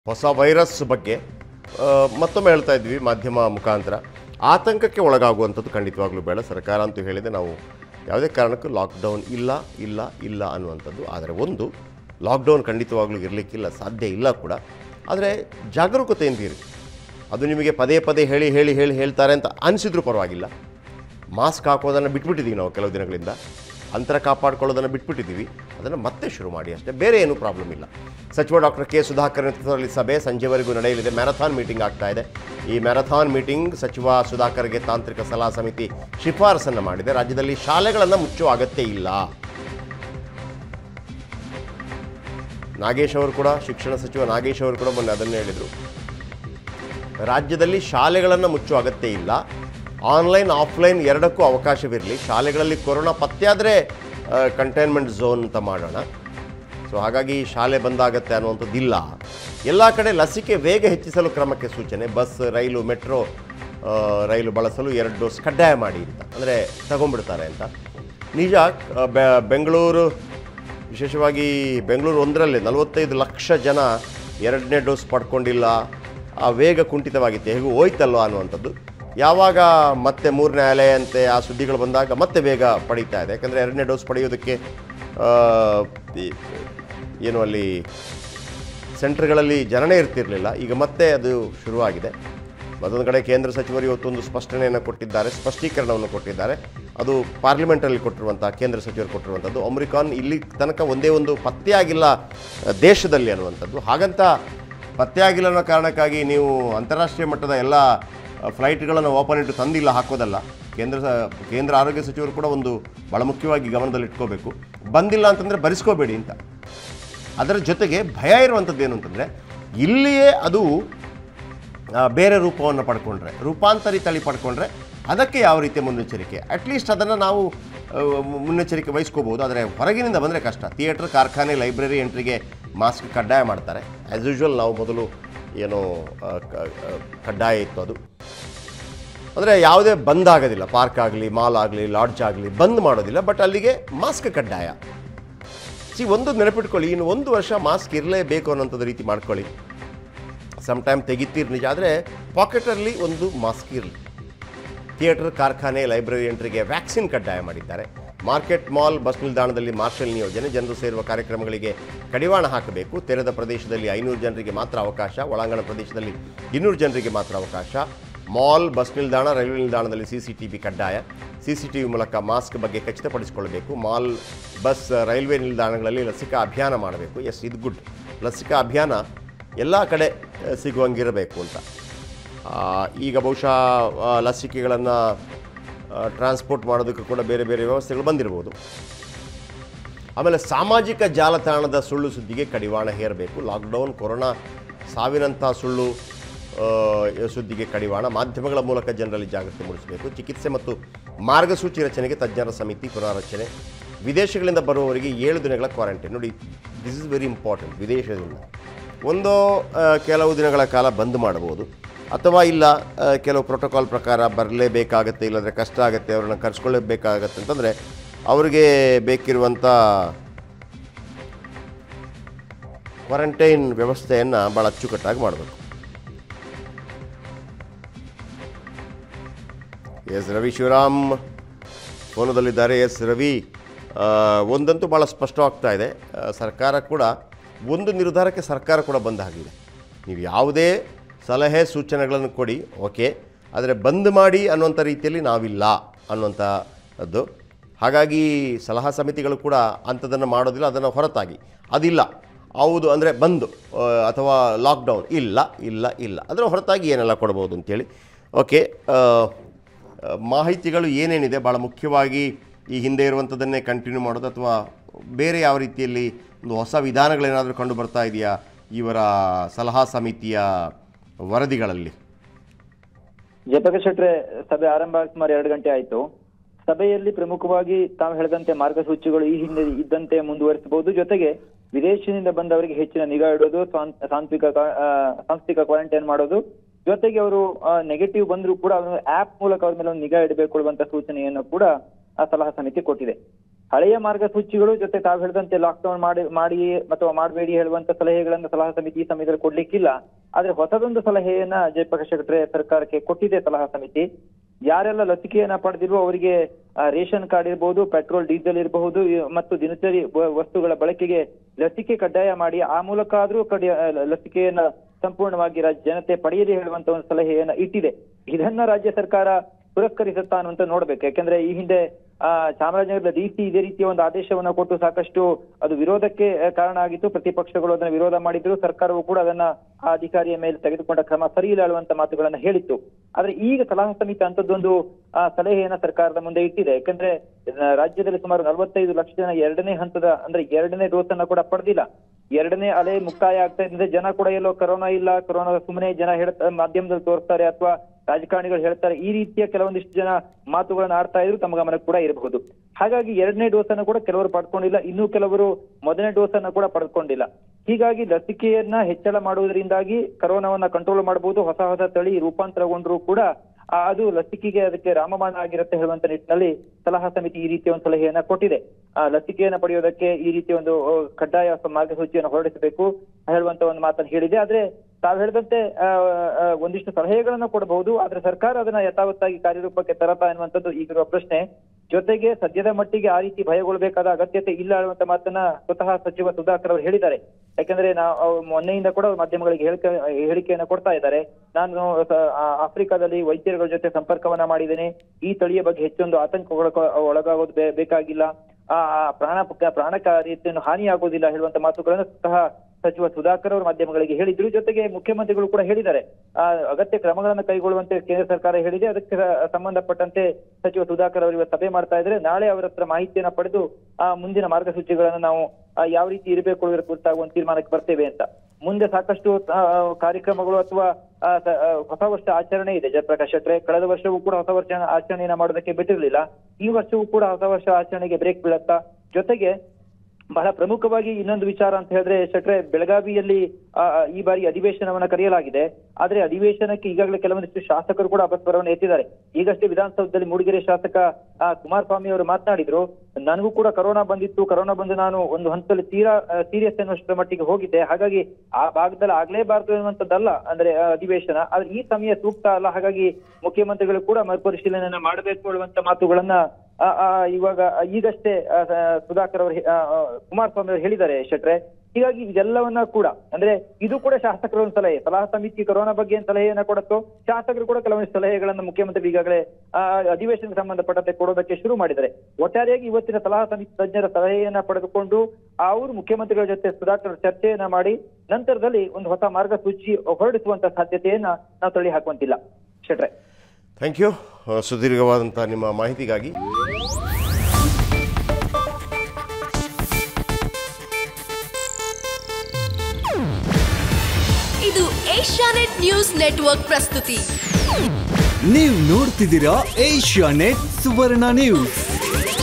ಹೊಸ ವೈರಸ್ ಬಗ್ಗೆ ಆ, ಮತ್ತೊಮ್ಮೆ ಹೇಳ್ತಾ ಇದ್ವಿ ಮಾಧ್ಯಮ ಮುಖಾಂತರ ಆತಂಕಕ್ಕೆ ಒಳಗಾಗುವಂಥದ್ದು ಖಂಡಿತವಾಗ್ಲೂ ಬೇಡ ಸರ್ಕಾರ ಅಂತೂ ಹೇಳಿದೆ ನಾವು ಯಾವುದೇ ಕಾರಣಕ್ಕೂ ಲಾಕ್ಡೌನ್ ಇಲ್ಲ ಇಲ್ಲ ಇಲ್ಲ ಅನ್ನುವಂಥದ್ದು ಆದರೆ ಒಂದು ಲಾಕ್ಡೌನ್ ಖಂಡಿತವಾಗ್ಲೂ ಇರಲಿಕ್ಕಿಲ್ಲ ಸಾಧ್ಯ ಇಲ್ಲ ಕೂಡ ಆದರೆ ಜಾಗರೂಕತೆಯಿಂದ ಇರಿ ಅದು ನಿಮಗೆ ಪದೇ ಪದೇ ಹೇಳಿ ಹೇಳಿ ಹೇಳಿ ಹೇಳ್ತಾರೆ ಅಂತ ಅನಿಸಿದ್ರೂ ಪರವಾಗಿಲ್ಲ ಮಾಸ್ಕ್ ಹಾಕೋದನ್ನು ಬಿಟ್ಬಿಟ್ಟಿದ್ದೀವಿ ನಾವು ಕೆಲವು ದಿನಗಳಿಂದ ಅಂತರ ಕಾಪಾಡ್ಕೊಳ್ಳೋದನ್ನು ಬಿಟ್ಬಿಟ್ಟಿದ್ದೀವಿ ಅದನ್ನು ಮತ್ತೆ ಶುರು ಮಾಡಿ ಅಷ್ಟೇ ಬೇರೆ ಏನೂ ಪ್ರಾಬ್ಲಮ್ ಇಲ್ಲ ಸಚಿವ ಡಾಕ್ಟರ್ ಕೆ ಸುಧಾಕರ್ ನೇತೃತ್ವದಲ್ಲಿ ಸಭೆ ಸಂಜೆವರೆಗೂ ನಡೆಯಲಿದೆ ಮ್ಯಾರಥಾನ್ ಮೀಟಿಂಗ್ ಆಗ್ತಾ ಇದೆ ಈ ಮ್ಯಾರಥಾನ್ ಮೀಟಿಂಗ್ ಸಚಿವ ಸುಧಾಕರ್ಗೆ ತಾಂತ್ರಿಕ ಸಲಹಾ ಸಮಿತಿ ಶಿಫಾರಸನ್ನು ಮಾಡಿದೆ ರಾಜ್ಯದಲ್ಲಿ ಶಾಲೆಗಳನ್ನು ಮುಚ್ಚುವ ಅಗತ್ಯ ಇಲ್ಲ ನಾಗೇಶ್ ಅವರು ಕೂಡ ಶಿಕ್ಷಣ ಸಚಿವ ನಾಗೇಶ್ ಅವರು ಕೂಡ ಮೊನ್ನೆ ಅದನ್ನೇ ಹೇಳಿದರು ರಾಜ್ಯದಲ್ಲಿ ಶಾಲೆಗಳನ್ನು ಮುಚ್ಚುವ ಅಗತ್ಯ ಇಲ್ಲ ಆನ್ಲೈನ್ ಆಫ್ಲೈನ್ ಎರಡಕ್ಕೂ ಅವಕಾಶವಿರಲಿ ಶಾಲೆಗಳಲ್ಲಿ ಕೊರೋನಾ ಪತ್ತೆಯಾದರೆ ಕಂಟೈನ್ಮೆಂಟ್ ಝೋನ್ ಅಂತ ಮಾಡೋಣ ಸೊ ಹಾಗಾಗಿ ಶಾಲೆ ಬಂದಾಗತ್ತೆ ಅನ್ನುವಂಥದ್ದಿಲ್ಲ ಎಲ್ಲ ಕಡೆ ಲಸಿಕೆ ವೇಗ ಹೆಚ್ಚಿಸಲು ಕ್ರಮಕ್ಕೆ ಸೂಚನೆ ಬಸ್ ರೈಲು ಮೆಟ್ರೋ ಆ, ರೈಲು ಬಳಸಲು ಎರಡು ಡೋಸ್ ಕಡ್ಡಾಯ ಮಾಡಿ ಅಂತ ಅಂದರೆ ತಗೊಂಡ್ಬಿಡ್ತಾರೆ ಅಂತ ನಿಜ ಆ, ಬೆ- ಬೆಂಗಳೂರು ವಿಶೇಷವಾಗಿ ಬೆಂಗಳೂರು ಒಂದರಲ್ಲಿ ನಲವತ್ತೈದು ಲಕ್ಷ ಜನ ಎರಡನೇ ಡೋಸ್ ಪಡ್ಕೊಂಡಿಲ್ಲ ಆ ವೇಗ ಕುಂಠಿತವಾಗಿತ್ತು ಹೇಗೂ ಹೋಯ್ತಲ್ವ ಅನ್ನುವಂಥದ್ದು ಯಾವಾಗ ಮತ್ತೆ ಮೂರನೇ ಅಲೆ ಅಂತೆ ಆ ಸುದ್ದಿಗಳು ಬಂದಾಗ ಮತ್ತೆ ವೇಗ ಪಡೀತಾ ಇದೆ ಯಾಕಂದರೆ ಎರಡನೇ ಡೋಸ್ ಪಡೆಯೋದಕ್ಕೆ ಆ, ಈ- ಏನು ಅಲ್ಲಿ ಸೆಂಟರ್ಗಳಲ್ಲಿ ಜನನೇ ಇರ್ತಿರಲಿಲ್ಲ ಈಗ ಮತ್ತೆ ಅದು ಶುರುವಾಗಿದೆ ಮತ್ತೊಂದು ಕಡೆ ಕೇಂದ್ರ ಸಚಿವರು ಇವತ್ತೊಂದು ಸ್ಪಷ್ಟನೆಯನ್ನು ಕೊಟ್ಟಿದ್ದಾರೆ ಸ್ಪಷ್ಟೀಕರಣವನ್ನು ಕೊಟ್ಟಿದ್ದಾರೆ ಅದು ಪಾರ್ಲಿಮೆಂಟಲ್ಲಿ ಕೊಟ್ಟಿರುವಂಥ ಕೇಂದ್ರ ಸಚಿವರು ಕೊಟ್ಟಿರುವಂಥದ್ದು ಅಮ್ರಿಕಾನ್ ಇಲ್ಲಿ ತನಕ ಒಂದೇ ಒಂದು ಪತ್ತೆಯಾಗಿಲ್ಲ ಆ, ದೇಶದಲ್ಲಿ ಅನ್ನುವಂಥದ್ದು ಹಾಗಂತ ಪತ್ತೆಯಾಗಿಲ್ಲ ಅನ್ನೋ ಕಾರಣಕ್ಕಾಗಿ ನೀವು ಅಂತಾರಾಷ್ಟ್ರೀಯ ಮಟ್ಟದ ಎಲ್ಲ ಫ್ಲೈಟ್ಗಳನ್ನು ಓಪನ್ ಇಟ್ಟು ತಂದಿಲ್ಲ ಹಾಕೋದಲ್ಲ ಕೇಂದ್ರ ಸ- ಕೇಂದ್ರ ಆರೋಗ್ಯ ಸಚಿವರು ಕೂಡ ಒಂದು ಭಾಳ ಮುಖ್ಯವಾಗಿ ಗಮನದಲ್ಲಿ ಇಟ್ಕೋಬೇಕು ಬಂದಿಲ್ಲ ಅಂತಂದರೆ ಭರಿಸ್ಕೋಬೇಡಿ ಅಂತ ಅದರ ಜೊತೆಗೆ ಭಯ ಇರುವಂಥದ್ದು ಏನು ಅಂತಂದರೆ ಇಲ್ಲಿಯೇ ಅದು ಆ, ಬೇರೆ ರೂಪವನ್ನು ಪಡ್ಕೊಂಡ್ರೆ ರೂಪಾಂತರಿ ತಳಿ ಪಡ್ಕೊಂಡ್ರೆ ಅದಕ್ಕೆ ಯಾವ ರೀತಿಯ ಮುನ್ನೆಚ್ಚರಿಕೆ ಅಟ್ಲೀಸ್ಟ್ ಅದನ್ನು ನಾವು ಆ, ಮುನ್ನೆಚ್ಚರಿಕೆ ವಹಿಸ್ಕೋಬೋದು ಆದರೆ ಹೊರಗಿನಿಂದ ಬಂದರೆ ಕಷ್ಟ ಥಿಯೇಟ್ರ್ ಕಾರ್ಖಾನೆ ಲೈಬ್ರರಿ ಎಂಟ್ರಿಗೆ ಮಾಸ್ಕ್ ಕಡ್ಡಾಯ ಮಾಡ್ತಾರೆ ಆ್ಯಸ್ ಯೂಶ್ವಲ್ ನಾವು ಮೊದಲು ಏನೋ ಆ, ಕ- ಆ, ಕಡ್ಡಾಯ ಇತ್ತು ಅದು ಅಂದರೆ ಯಾವುದೇ ಬಂದ್ ಆಗೋದಿಲ್ಲ ಪಾರ್ಕ್ ಆಗಲಿ ಮಾಲ್ ಆಗಲಿ ಲಾಡ್ಜ್ ಆಗಲಿ ಬಂದ್ ಮಾಡೋದಿಲ್ಲ ಬಟ್ ಅಲ್ಲಿಗೆ ಮಾಸ್ಕ್ ಕಡ್ಡಾಯ ಸಿ ಒಂದು ನೆನಪಿಟ್ಕೊಳ್ಳಿ ಇನ್ನು ಒಂದು ವರ್ಷ ಮಾಸ್ಕ್ ಇರಲೇಬೇಕು ಅನ್ನೋಂಥದ್ದು ರೀತಿ ಮಾಡ್ಕೊಳ್ಳಿ ಸಮ್ ಟೈಮ್ ತೆಗಿತೀರಿ ನಿಜ ಆದರೆ ಪಾಕೆಟಲ್ಲಿ ಒಂದು ಮಾಸ್ಕ್ ಇರಲಿ ಥಿಯೇಟರ್ ಕಾರ್ಖಾನೆ ಲೈಬ್ರರಿ ಎಂಟ್ರಿಗೆ ವ್ಯಾಕ್ಸಿನ್ ಕಡ್ಡಾಯ ಮಾಡಿದ್ದಾರೆ ಮಾರ್ಕೆಟ್ ಮಾಲ್ ಬಸ್ ನಿಲ್ದಾಣದಲ್ಲಿ ಮಾರ್ಷಲ್ ನಿಯೋಜನೆ ಜನರು ಸೇರುವ ಕಾರ್ಯಕ್ರಮಗಳಿಗೆ ಕಡಿವಾಣ ಹಾಕಬೇಕು ತೆರೆದ ಪ್ರದೇಶದಲ್ಲಿ ಐನೂರು ಜನರಿಗೆ ಮಾತ್ರ ಅವಕಾಶ ಒಳಾಂಗಣ ಪ್ರದೇಶದಲ್ಲಿ ಇನ್ನೂರು ಜನರಿಗೆ ಮಾತ್ರ ಅವಕಾಶ ಮಾಲ್ ಬಸ್ ನಿಲ್ದಾಣ ರೈಲ್ವೆ ನಿಲ್ದಾಣದಲ್ಲಿ ಸಿ ಸಿ ಟಿ ವಿ ಕಡ್ಡಾಯ ಸಿ ಸಿ ಟಿ ವಿ ಮೂಲಕ ಮಾಸ್ಕ್ ಬಗ್ಗೆ ಖಚಿತಪಡಿಸಿಕೊಳ್ಳಬೇಕು ಮಾಲ್ ಬಸ್ ರೈಲ್ವೆ ನಿಲ್ದಾಣಗಳಲ್ಲಿ ಲಸಿಕಾ ಅಭಿಯಾನ ಮಾಡಬೇಕು ಎಸ್ ಇದು ಗುಡ್ ಲಸಿಕಾ ಅಭಿಯಾನ ಎಲ್ಲ ಕಡೆ ಆ, ಸಿಗುವಂಗಿರಬೇಕು ಅಂತ ಆ, ಈಗ ಬಹುಶಃ ಲಸಿಕೆಗಳನ್ನು ಟ್ರಾನ್ಸ್ಪೋರ್ಟ್ ಮಾಡೋದಕ್ಕೂ ಕೂಡ ಬೇರೆ ಬೇರೆ ವ್ಯವಸ್ಥೆಗಳು ಬಂದಿರ್ಬೋದು ಆಮೇಲೆ ಸಾಮಾಜಿಕ ಜಾಲತಾಣದ ಸುಳ್ಳು ಸುದ್ದಿಗೆ ಕಡಿವಾಣ ಹೇರಬೇಕು ಲಾಕ್ಡೌನ್ ಕೊರೋನಾ ಸಾವಿನಂಥ ಸುಳ್ಳು ಆ, ಸುದ್ದಿಗೆ ಕಡಿವಾಣ ಮಾಧ್ಯಮಗಳ ಮೂಲಕ ಜನರಲ್ಲಿ ಜಾಗೃತಿ ಮೂಡಿಸಬೇಕು ಚಿಕಿತ್ಸೆ ಮತ್ತು ಮಾರ್ಗಸೂಚಿ ರಚನೆಗೆ ತಜ್ಞರ ಸಮಿತಿ ಪುನಾರಚನೆ ವಿದೇಶಗಳಿಂದ ಬರುವವರಿಗೆ ಏಳು ದಿನಗಳ ಕ್ವಾರಂಟೈನ್ ನೋಡಿ ದಿಸ್ ಇಸ್ ವೆರಿ ಇಂಪಾರ್ಟೆಂಟ್ ವಿದೇಶದಿಂದ ಒಂದು ಆ, ಕೆಲವು ದಿನಗಳ ಕಾಲ ಬಂದ್ ಮಾಡ್ಬೋದು ಅಥವಾ ಇಲ್ಲ ಆ, ಕೆಲವು ಪ್ರೋಟೋಕಾಲ್ ಪ್ರಕಾರ ಬರಲೇಬೇಕಾಗತ್ತೆ ಇಲ್ಲಾಂದರೆ ಕಷ್ಟ ಆಗುತ್ತೆ ಅವ್ರನ್ನ ಕರ್ಸ್ಕೊಳ್ಳೇಬೇಕಾಗತ್ತೆ ಅಂತಂದರೆ ಅವರಿಗೆ ಬೇಕಿರುವಂಥ ಕ್ವಾರಂಟೈನ್ ವ್ಯವಸ್ಥೆಯನ್ನು ಭಾಳ ಅಚ್ಚುಕಟ್ಟಾಗಿ ಮಾಡಬೇಕು ಎಸ್ ರವಿ ಶಿವರಾಮ್ ಫೋನದಲ್ಲಿದ್ದಾರೆ ಎಸ್ ರವಿ ಆ, ಒಂದಂತೂ ಭಾಳ ಸ್ಪಷ್ಟವಾಗ್ತಾ ಇದೆ ಆ, ಸರ್ಕಾರ ಕೂಡ ಒಂದು ನಿರ್ಧಾರಕ್ಕೆ ಸರ್ಕಾರ ಕೂಡ ಬಂದ ಹಾಗಿದೆ ನೀವು ಯಾವುದೇ ಸಲಹೆ ಸೂಚನೆಗಳನ್ನು ಕೊಡಿ ಓಕೆ ಆದರೆ ಬಂದ್ ಮಾಡಿ ಅನ್ನುವಂಥ ರೀತಿಯಲ್ಲಿ ನಾವಿಲ್ಲ ಅನ್ನುವಂಥದ್ದು ಹಾಗಾಗಿ ಸಲಹಾ ಸಮಿತಿಗಳು ಕೂಡ ಅಂಥದ್ದನ್ನು ಮಾಡೋದಿಲ್ಲ ಅದನ್ನು ಹೊರತಾಗಿ ಅದಿಲ್ಲ ಹೌದು ಅಂದರೆ ಬಂದು ಆ, ಅಥವಾ ಲಾಕ್ಡೌನ್ ಇಲ್ಲ ಇಲ್ಲ ಇಲ್ಲ ಅದರ ಹೊರತಾಗಿ ಏನೆಲ್ಲ ಕೊಡ್ಬೋದು ಅಂತೇಳಿ ಓಕೆ ಆ, ಆ, ಮಾಹಿತಿಗಳು ಏನೇನಿದೆ ಭಾಳ ಮುಖ್ಯವಾಗಿ ಈ ಹಿಂದೆ ಇರುವಂಥದ್ದನ್ನೇ ಕಂಟಿನ್ಯೂ ಮಾಡೋದು ಅಥವಾ ಬೇರೆ ಯಾವ ರೀತಿಯಲ್ಲಿ ಒಂದು ಹೊಸ ವಿಧಾನಗಳೇನಾದರೂ ಕಂಡು ಬರ್ತಾ ಇದೆಯಾ ಇವರ ಸಲಹಾ ಸಮಿತಿಯ ವರದಿಗಳಲ್ಲಿ ಜಯಪ್ರಕಾಶ್ ಶೆಟ್ರೆ ಸಭೆ ಆರಂಭ ಆಗಿ ಸುಮಾರು ಎರಡು ಗಂಟೆ ಆಯ್ತು ಸಭೆಯಲ್ಲಿ ಪ್ರಮುಖವಾಗಿ ತಾವು ಹೇಳಿದಂತೆ ಮಾರ್ಗಸೂಚಿಗಳು ಈ ಹಿಂದೆ ಇದ್ದಂತೆ ಮುಂದುವರಿಸಬಹುದು ಜೊತೆಗೆ ವಿದೇಶದಿಂದ ಬಂದವರಿಗೆ ಹೆಚ್ಚಿನ ನಿಗಾ ಇಡೋದು ಸಾಂ- ಸಾಂತ್ವಿಕ ಕಾ- ಆ, ಸಾಂಸ್ಥಿಕ ಕ್ವಾರಂಟೈನ್ ಮಾಡೋದು ಜೊತೆಗೆ ಅವರು ನೆಗೆಟಿವ್ ಬಂದ್ರು ಕೂಡ ಅವರು ಆಪ್ ಮೂಲಕ ಅವ್ರ ಮೇಲೆ ಒಂದು ನಿಗಾ ಇಡಬೇಕು ಅನ್ನುವಂತ ಸೂಚನೆಯನ್ನು ಕೂಡ ಆ ಸಲಹಾ ಸಮಿತಿ ಕೊಟ್ಟಿದೆ ಹಳೆಯ ಮಾರ್ಗಸೂಚಿಗಳು ಜೊತೆ ತಾವು ಹೇಳಿದಂತೆ ಲಾಕ್ಡೌನ್ ಮಾಡಿ ಮಾಡಿ ಅಥವಾ ಮಾಡಬೇಡಿ ಹೇಳುವಂತ ಸಲಹೆಗಳನ್ನ ಸಲಹಾ ಸಮಿತಿ ಈ ಸಮಯದಲ್ಲಿ ಕೊಡ್ಲಿಕ್ಕಿಲ್ಲ ಆದ್ರೆ ಹೊಸದೊಂದು ಸಲಹೆಯನ್ನ ಜಯಪ್ರಕಾಶ್ ಹೆಗಡೆ ಸರ್ಕಾರಕ್ಕೆ ಕೊಟ್ಟಿದೆ ಸಲಹಾ ಸಮಿತಿ ಯಾರೆಲ್ಲ ಲಸಿಕೆಯನ್ನ ಪಡೆದಿರುವ ಅವರಿಗೆ ಆ, ರೇಷನ್ ಕಾರ್ಡ್ ಇರಬಹುದು ಪೆಟ್ರೋಲ್ ಡೀಸೆಲ್ ಇರಬಹುದು ಈ- ಮತ್ತು ದಿನಚರಿ ವ- ವಸ್ತುಗಳ ಬಳಕೆಗೆ ಲಸಿಕೆ ಕಡ್ಡಾಯ ಮಾಡಿ ಆ ಮೂಲಕ ಆದ್ರೂ ಕಡಿ ಆ, ಲ- ಲಸಿಕೆಯನ್ನ ಸಂಪೂರ್ಣವಾಗಿ ರಾಜ್ಯ ಜನತೆ ಪಡೆಯಲಿ ಹೇಳುವಂತ ಒಂದು ಸಲಹೆಯನ್ನ ಇಟ್ಟಿದೆ ಇದನ್ನ ರಾಜ್ಯ ಸರ್ಕಾರ ಪುರಸ್ಕರಿಸುತ್ತಾ ಅನ್ನುವಂತ ನೋಡ್ಬೇಕು ಯಾಕಂದ್ರೆ ಈ ಹಿಂದೆ ಆ ಚಾಮರಾಜನಗರದ ಡಿಸಿ ಇದೇ ರೀತಿಯ ಒಂದು ಆದೇಶವನ್ನ ಕೊಟ್ಟು ಸಾಕಷ್ಟು ಅದು ವಿರೋಧಕ್ಕೆ ಆ, ಕಾರಣ ಆಗಿತ್ತು ಪ್ರತಿಪಕ್ಷಗಳು ಅದನ್ನ ವಿರೋಧ ಮಾಡಿದ್ರು ಸರ್ಕಾರವು ಕೂಡ ಅದನ್ನ ಆ ಅಧಿಕಾರಿಯ ಮೇಲೆ ತೆಗೆದುಕೊಂಡ ಕ್ರಮ ಸರಿಯಿಲ್ಲ ಹೇಳುವಂತ ಮಾತುಗಳನ್ನ ಹೇಳಿತ್ತು ಆದ್ರೆ ಈಗ ಸಲಹಾ ಸಮಿತಿ ಅಂತದ್ದೊಂದು ಆ ಸಲಹೆಯನ್ನ ಸರ್ಕಾರದ ಮುಂದೆ ಇಟ್ಟಿದೆ ಯಾಕಂದ್ರೆ ಆ, ರಾಜ್ಯದಲ್ಲಿ ಸುಮಾರು ನಲವತ್ತೈದು ಲಕ್ಷ ಜನ ಎರಡನೇ ಹಂತದ ಅಂದ್ರೆ ಎರಡನೇ ಡೋಸ್ ಅನ್ನ ಕೂಡ ಪಡೆದಿಲ್ಲ ಎರಡನೇ ಅಲೆ ಮುಕ್ತಾಯ ಆಗ್ತಾ ಇದ್ರೆ ಜನ ಕೂಡ ಎಲ್ಲೋ ಕೊರೋನಾ ಇಲ್ಲ ಕೊರೋನಾ ಸುಮ್ಮನೆ ಜನ ಹೇಳ್ತಾರೆ ಮಾಧ್ಯಮದಲ್ಲಿ ತೋರಿಸ್ತಾರೆ ಅಥವಾ ರಾಜಕಾರಣಿಗಳು ಹೇಳ್ತಾರೆ ಈ ರೀತಿಯ ಕೆಲವೊಂದಿಷ್ಟು ಜನ ಮಾತುಗಳನ್ನ ಆಡ್ತಾ ಇದ್ರು ತಮ್ಮ ಗಮನಕ್ಕೆ ಕೂಡ ಇರಬಹುದು ಹಾಗಾಗಿ ಎರಡನೇ ಡೋಸ್ ಅನ್ನು ಕೂಡ ಕೆಲವರು ಪಡ್ಕೊಂಡಿಲ್ಲ ಇನ್ನು ಕೆಲವರು ಮೊದಲನೇ ಡೋಸ್ ಅನ್ನ ಕೂಡ ಪಡೆದುಕೊಂಡಿಲ್ಲ ಹೀಗಾಗಿ ಲಸಿಕೆಯನ್ನ ಹೆಚ್ಚಳ ಮಾಡುವುದರಿಂದಾಗಿ ಕರೋನಾವನ್ನ ಕಂಟ್ರೋಲ್ ಮಾಡಬಹುದು ಹೊಸ ಹೊಸ ತಳಿ ರೂಪಾಂತರಗೊಂಡ್ರು ಕೂಡ ಆ, ಅದು ಲಸಿಕೆಗೆ ಅದಕ್ಕೆ ರಾಮಬಾಣ ಆಗಿರುತ್ತೆ ಹೇಳುವಂತ ನಿಟ್ಟಿನಲ್ಲಿ ಸಲಹಾ ಸಮಿತಿ ಈ ರೀತಿಯ ಒಂದು ಸಲಹೆಯನ್ನ ಕೊಟ್ಟಿದೆ ಆ ಲಸಿಕೆಯನ್ನ ಪಡೆಯೋದಕ್ಕೆ ಈ ರೀತಿಯ ಒಂದು ಆ, ಕಡ್ಡಾಯ ಮಾರ್ಗಸೂಚಿಯನ್ನು ಹೊರಡಿಸಬೇಕು ಹೇಳುವಂತ ಒಂದು ಮಾತನ್ನು ಹೇಳಿದೆ ಆದ್ರೆ ತಾವು ಹೇಳಿದಂತೆ ಆ, ಆ, ಒಂದಿಷ್ಟು ಸಲಹೆಗಳನ್ನ ಕೊಡಬಹುದು ಆದ್ರೆ ಸರ್ಕಾರ ಅದನ್ನ ಯಥಾವತ್ತಾಗಿ ಕಾರ್ಯರೂಪಕ್ಕೆ ತರತಾ ಎನ್ನುವಂಥದ್ದು ಈಗಿರುವ ಪ್ರಶ್ನೆ ಜೊತೆಗೆ ಸದ್ಯದ ಮಟ್ಟಿಗೆ ಆ ರೀತಿ ಭಯಗೊಳ್ಳಬೇಕಾದ ಅಗತ್ಯತೆ ಇಲ್ಲ ಅನ್ನುವಂತ ಮಾತನ್ನ ಸ್ವತಃ ಸಚಿವ ಸುಧಾಕರ್ ಅವರು ಹೇಳಿದ್ದಾರೆ ಯಾಕಂದ್ರೆ ನಾವು ಮೊನ್ನೆಯಿಂದ ಕೂಡ ಅವ್ರು ಮಾಧ್ಯಮಗಳಿಗೆ ಹೇಳಿಕೆ ಹೇಳಿಕೆಯನ್ನ ಕೊಡ್ತಾ ಇದ್ದಾರೆ ನಾನು ಸ- ಆ, ಆಫ್ರಿಕಾದಲ್ಲಿ ವೈದ್ಯರುಗಳ ಜೊತೆ ಸಂಪರ್ಕವನ್ನ ಮಾಡಿದ್ದೇನೆ ಈ ತಳಿಯ ಬಗ್ಗೆ ಹೆಚ್ಚೊಂದು ಆತಂಕಗೊಳಗ ಒಳಗಾಗೋದು ಬೇ- ಬೇಕಾಗಿಲ್ಲ ಆ ಆ ಪ್ರಾಣ ಪ್ರಾಣಕಾರಿಯನ್ನು ಹಾನಿಯಾಗುವುದಿಲ್ಲ ಹೇಳುವಂತ ಮಾತುಗಳನ್ನು ಸಹ ಸಚಿವ ಸುಧಾಕರ್ ಅವರು ಮಾಧ್ಯಮಗಳಿಗೆ ಹೇಳಿದ್ರು ಜೊತೆಗೆ ಮುಖ್ಯಮಂತ್ರಿಗಳು ಕೂಡ ಹೇಳಿದ್ದಾರೆ ಆ ಅಗತ್ಯ ಕ್ರಮಗಳನ್ನು ಕೈಗೊಳ್ಳುವಂತೆ ಕೇಂದ್ರ ಸರ್ಕಾರ ಹೇಳಿದೆ ಅದಕ್ಕೆ ಸ- ಸಂಬಂಧಪಟ್ಟಂತೆ ಸಚಿವ ಸುಧಾಕರ್ ಅವರು ಇವತ್ತು ಸಭೆ ಮಾಡ್ತಾ ಇದ್ರೆ ನಾಳೆ ಅವರ ಹತ್ರ ಮಾಹಿತಿಯನ್ನ ಪಡೆದು ಆ ಮುಂದಿನ ಮಾರ್ಗಸೂಚಿಗಳನ್ನು ನಾವು ಆ, ಯಾವ ರೀತಿ ಇರಬೇಕು ಅನ್ನೋದ್ರ ಕುರಿತಾಗಿ ಒಂದು ತೀರ್ಮಾನಕ್ಕೆ ಬರ್ತೇವೆ ಅಂತ ಮುಂದೆ ಸಾಕಷ್ಟು ಆ, ಕಾರ್ಯಕ್ರಮಗಳು ಅಥವಾ ಆ, ಸ- ಆ, ಹೊಸ ವರ್ಷ ಆಚರಣೆ ಇದೆ ಜಯಪ್ರಕಾಶ್ ಶೆಟ್ರೆ ಕಳೆದ ವರ್ಷವೂ ಕೂಡ ಹೊಸ ವರ್ಷ ಆಚರಣೆಯನ್ನ ಮಾಡೋದಕ್ಕೆ ಬಿಟ್ಟಿರಲಿಲ್ಲ ಈ ವರ್ಷವೂ ಕೂಡ ಹೊಸ ವರ್ಷ ಆಚರಣೆಗೆ ಬ್ರೇಕ್ ಬೀಳತ್ತಾ ಜೊತೆಗೆ ಬಹಳ ಪ್ರಮುಖವಾಗಿ ಇನ್ನೊಂದು ವಿಚಾರ ಅಂತ ಹೇಳಿದ್ರೆ ಶೆಟ್ರೆ ಬೆಳಗಾವಿಯಲ್ಲಿ ಆ, ಆ, ಈ ಬಾರಿ ಅಧಿವೇಶನವನ್ನ ಕರೆಯಲಾಗಿದೆ ಆದ್ರೆ ಅಧಿವೇಶನಕ್ಕೆ ಈಗಾಗಲೇ ಕೆಲವೊಂದಿಷ್ಟು ಶಾಸಕರು ಕೂಡ ಅಪಸ್ವರವನ್ನು ಎತ್ತಿದ್ದಾರೆ ಈಗಷ್ಟೇ ವಿಧಾನಸೌಧದಲ್ಲಿ ಮೂಡಿಗೆರೆ ಶಾಸಕ ಆ, ಕುಮಾರಸ್ವಾಮಿ ಅವರು ಮಾತನಾಡಿದ್ರು ನನಗೂ ಕೂಡ ಕರೋನಾ ಬಂದಿತ್ತು ಕರೋನಾ ಬಂದು ನಾನು ಒಂದು ಹಂತದಲ್ಲಿ ತೀರಾ ಸೀರಿಯಸ್ ಎನ್ನುವಷ್ಟರ ಮಟ್ಟಿಗೆ ಹೋಗಿದ್ದೆ ಹಾಗಾಗಿ ಆ ಭಾಗದಲ್ಲಿ ಆಗ್ಲೇಬಾರ್ದು ಎನ್ನುವಂಥದ್ದಲ್ಲ ಅಂದ್ರೆ ಆ, ಅಧಿವೇಶನ ಆದ್ರೆ ಈ ಸಮಯ ಸೂಕ್ತ ಅಲ್ಲ ಹಾಗಾಗಿ ಮುಖ್ಯಮಂತ್ರಿಗಳು ಕೂಡ ಮರುಪರಿಶೀಲನೆಯನ್ನ ಮಾಡಬೇಕು ಹೇಳುವಂತ ಮಾತುಗಳನ್ನ ಆ, ಆ, ಇವಾಗ ಈಗಷ್ಟೇ ಆ, ಸ- ಸುಧಾಕರ್ ಅವರು ಹೇ- ಆ, ಆ, ಕುಮಾರಸ್ವಾಮಿ ಅವರು ಹೇಳಿದ್ದಾರೆ ಶೆಟ್ರೆ ಹೀಗಾಗಿ ಇದೆಲ್ಲವನ್ನ ಕೂಡ ಅಂದ್ರೆ ಇದು ಕೂಡ ಶಾಸಕರ ಒಂದು ಸಲಹೆ ಸಲಹಾ ಸಮಿತಿ ಕೊರೋನಾ ಬಗ್ಗೆ ಏನ್ ಸಲಹೆಯನ್ನ ಕೊಡುತ್ತೋ ಶಾಸಕರು ಕೂಡ ಕೆಲವೊಂದು ಸಲಹೆಗಳನ್ನ ಮುಖ್ಯಮಂತ್ರಿ ಈಗಾಗಲೇ ಆ, ಅಧಿವೇಶನಕ್ಕೆ ಸಂಬಂಧಪಟ್ಟಂತೆ ಕೊಡೋದಕ್ಕೆ ಶುರು ಮಾಡಿದ್ದಾರೆ ಒಟ್ಟಾರೆಯಾಗಿ ಇವತ್ತಿನ ಸಲಹಾ ಸಮಿತಿ ತಜ್ಞರ ಸಲಹೆಯನ್ನ ಪಡೆದುಕೊಂಡು ಅವರು ಮುಖ್ಯಮಂತ್ರಿಗಳ ಜೊತೆ ಸುಧಾಕರ್ ಚರ್ಚೆಯನ್ನ ಮಾಡಿ ನಂತರದಲ್ಲಿ ಒಂದು ಹೊಸ ಮಾರ್ಗಸೂಚಿ ಹೊರಡಿಸುವಂತ ಸಾಧ್ಯತೆಯನ್ನ ನಾವು ತಳ್ಳಿ ಹಾಕುವಂತಿಲ್ಲ ಶೆಟ್ರೆ ಥ್ಯಾಂಕ್ ಯು ಸುದೀರ್ಘವಾದಂಥ ನಿಮ್ಮ ಮಾಹಿತಿಗಾಗಿ ಇದು ಏಷ್ಯಾನೆಟ್ ನ್ಯೂಸ್ ನೆಟ್ವರ್ಕ್ ಪ್ರಸ್ತುತಿ ನೀವು ನೋಡ್ತಿದ್ದೀರಾ ಏಷ್ಯಾ ನೆಟ್ ಸುವರ್ಣ ನ್ಯೂಸ್